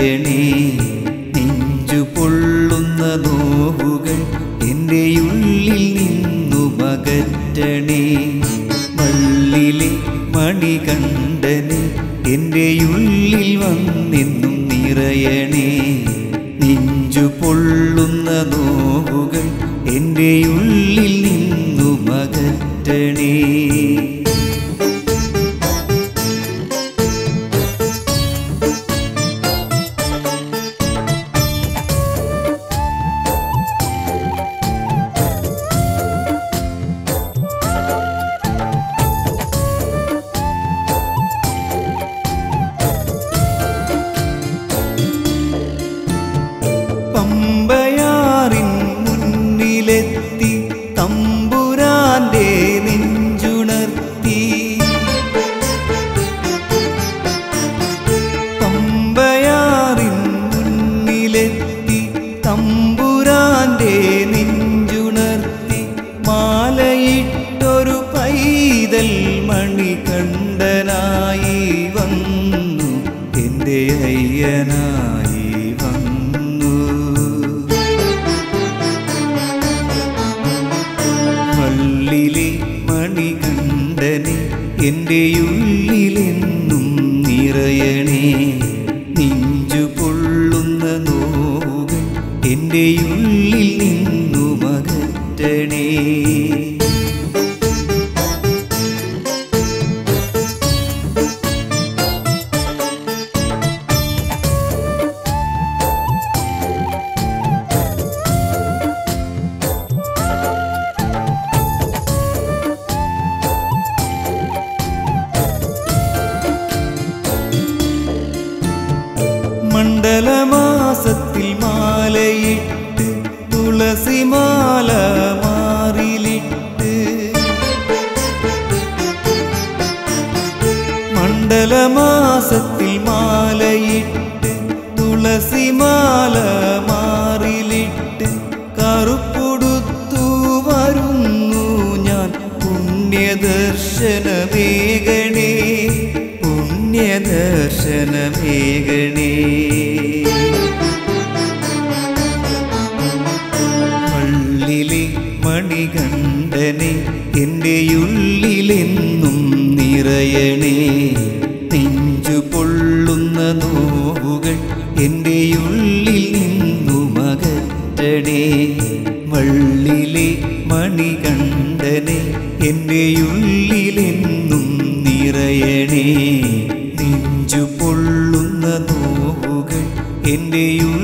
നിറയണേ നെഞ്ചു പൊള്ളുന്ന നോവുകൾ എൻ്റെ ഉള്ളിൽ നിന്നു മകറ്റണേ മള്ളിലെ മണി കണ്ടനെ എൻ്റെ ഉള്ളിൽ വന്നെന്നും നിറയണേ നെഞ്ചു പൊള്ളുന്ന നോവുകൾ എൻ്റെ ഉള്ളിൽ നിന്നു മകറ്റണേ പമ്പയാറിൻ മുന്നിലെത്തി തമ്പുരാന്റെ നെഞ്ചുണർത്തി പമ്പയാറിൻ മുന്നിലെത്തി തമ്പുരാന്റെ നെഞ്ചുണർത്തി മാലയിട്ടൊരു പൈതൽ മണികണ്ഠനായി വന്നു എൻ്റെ അയ്യനായി വന്നു പള്ളിലെ മണികണ്ഠനെ എൻ്റെ ഉള്ളിലെന്നും നിറയണേ നെഞ്ചു പൊള്ളുന്ന നോവുകൾ എൻ്റെ ഉള്ളിൽ നിന്നു മകറ്റണേ മണ്ഡലമാസത്തിൽ മാലയിട്ട് തുളസിമാല മാറിലിട്ട് മണ്ഡലമാസത്തിൽ മാലയിട്ട് തുളസിമാല മാറിലിട്ട് കറുപ്പൊടുത്തു വരുന്നു ഞാൻ പുണ്യദർശനമേകണേ പുണ്യദർശനമേകണേ പള്ളിലെ മണികണ്ഠനെ എൻ്റെ ഉള്ളിലെന്നും നിറയണേ നെഞ്ചു പൊള്ളുന്ന നോവുകൾ എൻ്റെ ഉള്ളിൽ നിന്നു മകറ്റണേ വള്ളിലെ മണികണ്ഠനെ എൻ്റെ ഉള്ളിലെന്നും നിറയണേ നെഞ്ചു പൊള്ളുന്ന നോവുകൾ എൻ്റെ ഉള്ളിൽ